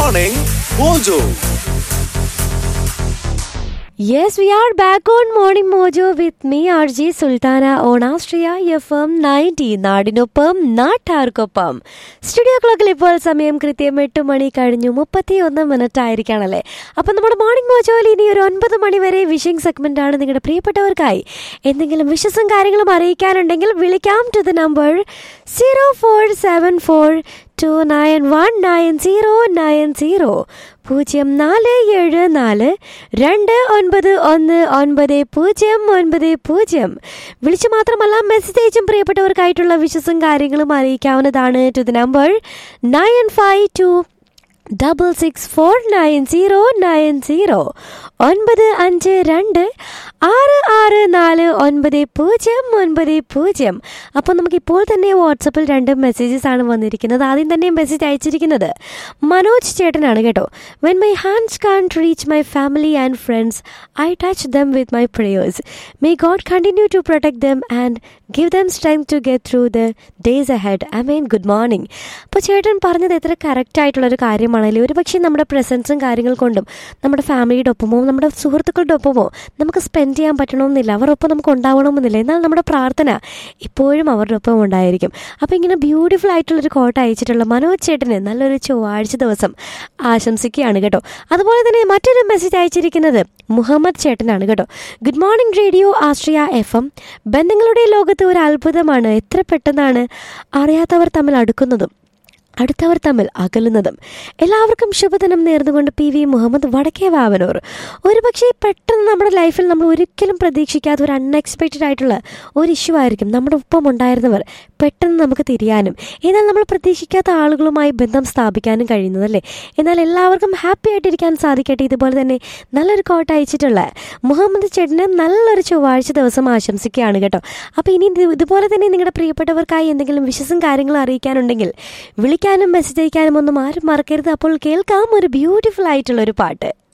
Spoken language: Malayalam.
Morning Mojo. Yes, we are back on Morning Mojo with me, RJ Sultana on Austria FM 90 നാടിനൊപ്പം നാട്ടാർക്കൊപ്പം സ്റ്റുഡിയോ ക്ലോക്കിൽ ഇപ്പോൾ സമയം കൃത്യം എട്ട് മണി കഴിഞ്ഞു മുപ്പത്തി ഒന്ന് മിനിറ്റ് ആയിരിക്കണല്ലേ അപ്പം നമ്മുടെ മോർണിംഗ് മോജോയിൽ ഇനി ഒരു ഒൻപത് മണി വരെ വിഷിംഗ് സെഗ്മെന്റ് ആണ് നിങ്ങളുടെ പ്രിയപ്പെട്ടവർക്കായി എന്തെങ്കിലും വിഷസും കാര്യങ്ങളും അറിയിക്കാനുണ്ടെങ്കിൽ വിളിക്കാം to the number zero four seven four two nine one nine zero nine zero പൂജ്യം നാല് ഏഴ് നാല് രണ്ട് ഒൻപത് ഒന്ന് ഒൻപത് പൂജ്യം ഒൻപത് പൂജ്യം വിളിച്ചു മാത്രമല്ല മെസ്സേജ് അയച്ചും പ്രിയപ്പെട്ടവർക്കായിട്ടുള്ള വിശ്വസും കാര്യങ്ങളും അറിയിക്കാവുന്നതാണ് to the number nine five two double six four nine zero nine zero ഒൻപത് അഞ്ച് രണ്ട് ആറ് ആറ് നാല് ഒൻപത് പൂജ്യം ഒൻപത് പൂജ്യം അപ്പോൾ നമുക്ക് ഇപ്പോൾ തന്നെ വാട്സപ്പിൽ രണ്ട് മെസ്സേജസ് ആണ് വന്നിരിക്കുന്നത് ആദ്യം തന്നെ മെസ്സേജ് അയച്ചിരിക്കുന്നത് മനോജ് ചേട്ടനാണ് കേട്ടോ when my hands can't reach my family and friends I touch them with my prayers may God continue to protect them and give them strength to get through the days ahead I mean good morning അപ്പോൾ ചേട്ടൻ പറഞ്ഞത് എത്ര കറക്റ്റ് ആയിട്ടുള്ളൊരു കാര്യമാണല്ലേ ഒരു പക്ഷേ നമ്മുടെ പ്രസൻസും കാര്യങ്ങൾ കൊണ്ടും നമ്മുടെ ഫാമിലിയുടെ ഒപ്പമോ നമ്മുടെ സുഹൃത്തുക്കളുടെ ഒപ്പമോ നമുക്ക് സ്പെൻഡ് ചെയ്യാൻ പറ്റണമെന്നില്ല അവരൊപ്പം നമുക്ക് ഉണ്ടാവണമെന്നില്ല എന്നാൽ നമ്മുടെ പ്രാർത്ഥന ഇപ്പോഴും അവരുടെ ഒപ്പം ഉണ്ടായിരിക്കും അപ്പോൾ ഇങ്ങനെ ബ്യൂട്ടിഫുൾ ആയിട്ടുള്ളൊരു കോട്ട് അയച്ചിട്ടുള്ള മനോജ് ചേട്ടന് നല്ലൊരു ചൊവ്വാഴ്ച ദിവസം ആശംസിക്കുകയാണ് കേട്ടോ അതുപോലെ തന്നെ മറ്റൊരു മെസ്സേജ് അയച്ചിരിക്കുന്നത് മുഹമ്മദ് ചേട്ടനാണ് കേട്ടോ good morning radio Ashraya F M ബന്ധങ്ങളുടെ ലോകത്ത് ഒരു അത്ഭുതമാണ് എത്ര പെട്ടെന്നാണ് അറിയാത്തവർ തമ്മിൽ അടുക്കുന്നതും അടുത്തവർ തമ്മിൽ അകലുന്നതും എല്ലാവർക്കും ശുഭദിനം നേർന്നുകൊണ്ട് പി വി മുഹമ്മദ് വടക്കേ വാവനൂർ ഒരുപക്ഷെ പെട്ടെന്ന് നമ്മുടെ ലൈഫിൽ നമ്മൾ ഒരിക്കലും പ്രതീക്ഷിക്കാത്ത ഒരു അൺഎക്സ്പെക്റ്റഡ് ആയിട്ടുള്ള ഒരു ഇഷ്യൂ ആയിരിക്കും നമ്മുടെ ഒപ്പം ഉണ്ടായിരുന്നവർ പെട്ടെന്ന് നമുക്ക് തിരിയാനും എന്നാൽ നമ്മൾ പ്രതീക്ഷിക്കാത്ത ആളുകളുമായി ബന്ധം സ്ഥാപിക്കാനും കഴിയുന്നതല്ലേ എന്നാൽ എല്ലാവർക്കും ഹാപ്പി ആയിട്ടിരിക്കാൻ സാധിക്കട്ടെ ഇതുപോലെ തന്നെ നല്ലൊരു കോട്ട് അയച്ചിട്ടുള്ള മുഹമ്മദ് ചേട്ടന് നല്ലൊരു ചൊവ്വാഴ്ച ദിവസം ആശംസിക്കുകയാണ് കേട്ടോ അപ്പോൾ ഇനി ഇത് ഇതുപോലെ തന്നെ നിങ്ങളുടെ പ്രിയപ്പെട്ടവർക്കായി എന്തെങ്കിലും വിശസും കാര്യങ്ങളും അറിയിക്കാനുണ്ടെങ്കിൽ വിളിക്കാനും മെസ്സേജ് അയക്കാനും ഒന്നും ആരും മറക്കരുത് അപ്പോൾ കേൾക്കാം ഒരു ബ്യൂട്ടിഫുൾ ആയിട്ടുള്ള ഒരു പാട്ട്